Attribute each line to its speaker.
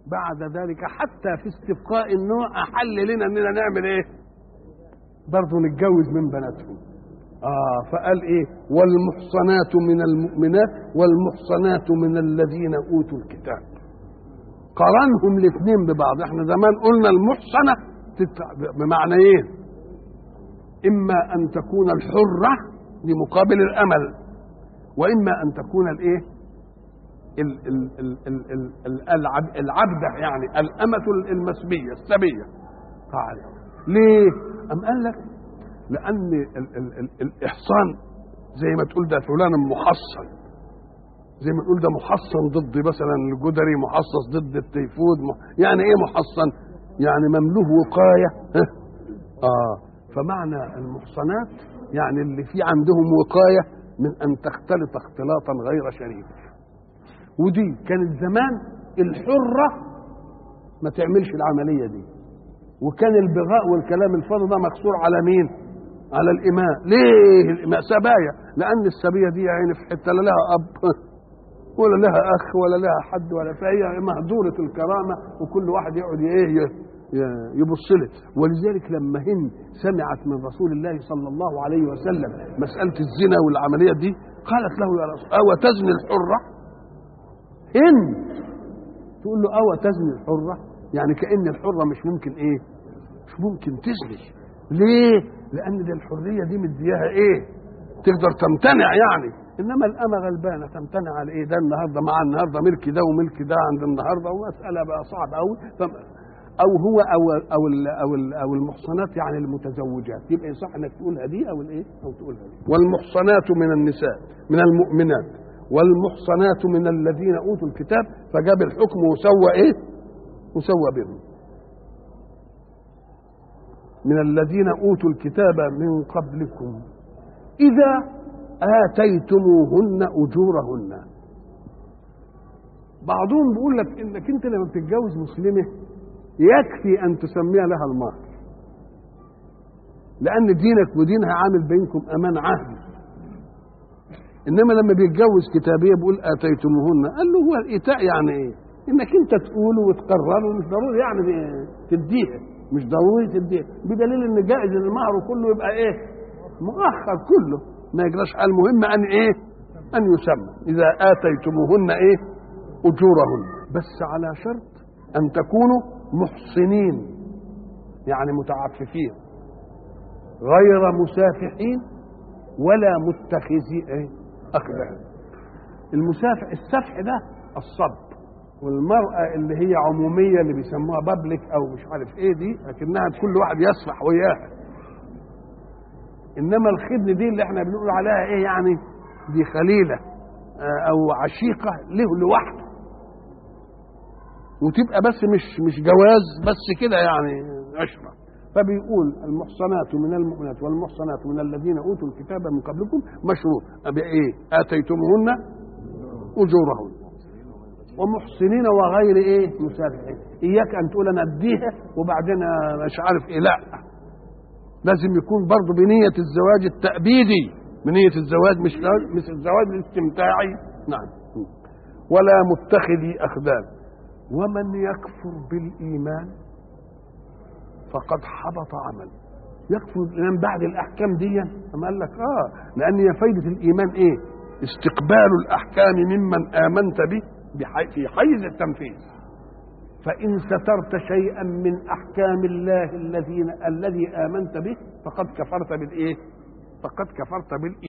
Speaker 1: بعد ذلك حتى في استبقاء النوع احل لنا اننا نعمل ايه برضه نتجوز من بناتهم اه فقال ايه والمحصنات من المؤمنات والمحصنات من الذين اوتوا الكتاب قرنهم الاثنين ببعض احنا زمان قلنا المحصنه تت- بمعنيين اما ان تكون الحره لمقابل الامل واما ان تكون الايه ال- ال- ال- ال- ال- ال- العب- العبده يعني الامه المسبيه السبيه قال ليه ام قال لك لان ال- ال- ال- الاحصان زي ما تقول ده فلان محصن زي ما نقول ده محصن ضد مثلا الجدري محصص ضد التيفود مح... يعني ايه محصن يعني مملوه وقايه ها؟ اه فمعنى المحصنات يعني اللي في عندهم وقايه من ان تختلط اختلاطا غير شريف ودي كانت زمان الحره ما تعملش العمليه دي وكان البغاء والكلام الفاضي ده مقصور على مين على الاماء ليه الاماء سبايا لان السبيه دي يعني في حته لا لها اب ولا لها اخ ولا لها حد ولا فهي مهدوره الكرامه وكل واحد يقعد ايه ي- ي- يبص له ولذلك لما هند سمعت من رسول الله صلى الله عليه وسلم مساله الزنا والعمليه دي قالت له يا رسول او تزني الحره هند تقول له او تزني الحره يعني كان الحره مش ممكن ايه مش ممكن تزني ليه لان دي الحريه دي مدياها ايه تقدر تمتنع يعني انما الامه غلبانه تمتنع على ايه ده النهارده مع النهارده ملك ده وملك ده عند النهارده ومساله بقى صعبه قوي او هو او او ال او ال او المحصنات يعني المتزوجات يبقى يصح انك تقولها دي او الايه او تقولها دي والمحصنات من النساء من المؤمنات والمحصنات من الذين اوتوا الكتاب فجاب الحكم وسوى ايه وسوى بهم من الذين اوتوا الكتاب من قبلكم اذا اتيتموهن اجورهن بعضهم بيقول لك انك انت لما بتتجوز مسلمه يكفي ان تسمي لها المهر لان دينك ودينها عامل بينكم امان عهد انما لما بيتجوز كتابيه بيقول اتيتموهن قال له هو الايتاء يعني ايه انك انت تقوله وتقرره مش ضروري يعني تديها مش ضروري تديها بدليل ان جائز المهر كله يبقى ايه مؤخر كله ما يجراش المهم ان ايه ان يسمى اذا اتيتموهن ايه اجورهن بس على شرط ان تكونوا محصنين يعني متعففين غير مسافحين ولا متخذي ايه اخدان المسافح السفح ده الصب والمرأة اللي هي عمومية اللي بيسموها بابليك أو مش عارف إيه دي لكنها كل واحد يسفح وياها إنما الخدن دي اللي إحنا بنقول عليها إيه يعني دي خليلة آه، أو عشيقة له لوحده وتبقى بس مش مش جواز بس كده يعني عشرة فبيقول المحصنات من المؤمنات والمحصنات من الذين اوتوا الكتاب من قبلكم مشروط بايه؟ اتيتموهن اجورهن ومحسنين وغير ايه؟ مسافحين اياك ان تقول انا اديها وبعدين مش عارف ايه لا لازم يكون برضه بنية الزواج التأبيدي بنية الزواج مش مش الزواج الاستمتاعي نعم ولا متخذي أخدان ومن يكفر بالإيمان فقد حبط عمل يكفر الإيمان بعد الأحكام دي أما قال لك آه لأن هي فايدة الإيمان إيه استقبال الأحكام ممن آمنت به بحي في حيز التنفيذ فإن سترت شيئا من أحكام الله الذين الذي آمنت به فقد كفرت بالإيه؟ فقد كفرت بالإيمان